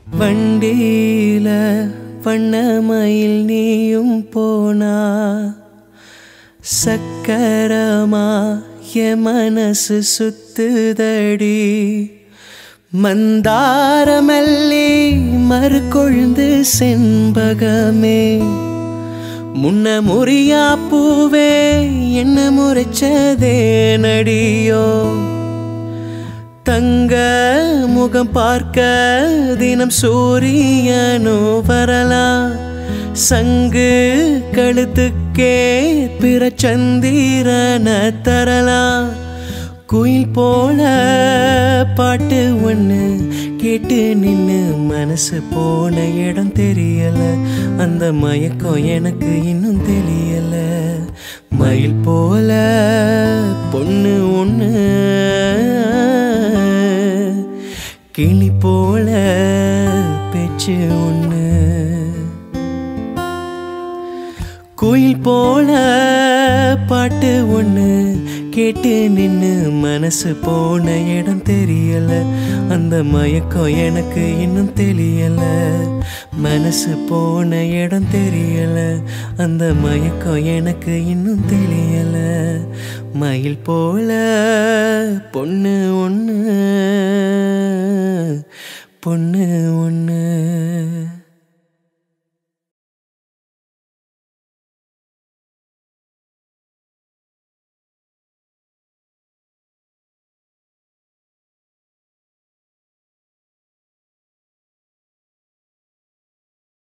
வண்டியில வண்ணமயில் நீயும் போனா சக்கரமா என் மனசு சுத்துதடி மந்தாரமல்லி மறுகொழுந்து செண்பகமே முன்ன முறியா பூவே என்ன முறைச்சதே நடியோ தங்க முகம் பார்க்க தினம் சூரியனோ வரலாம் சங்கு கழுத்துக்கே பிற சந்திரன தரலாம் குயில் போல பாட்டு ஒன்று கேட்டு நின்னு மனசு போன இடம் தெரியல அந்த மயக்கம் எனக்கு இன்னும் தெரியல மயில் போல பொண்ணு ஒன்று கிளி போல பேச்சு ஒன்று குயில் போல பாட்டு ஒன்று கேட்டு நின்னு மனசு போன இடம் தெரியல அந்த மயக்கம் எனக்கு இன்னும் தெரியல மனசு போன இடம் தெரியல அந்த மயக்கம் எனக்கு இன்னும் தெரியல மயில் போல பொண்ணு ஒன்று பொண்ணு ஒன்று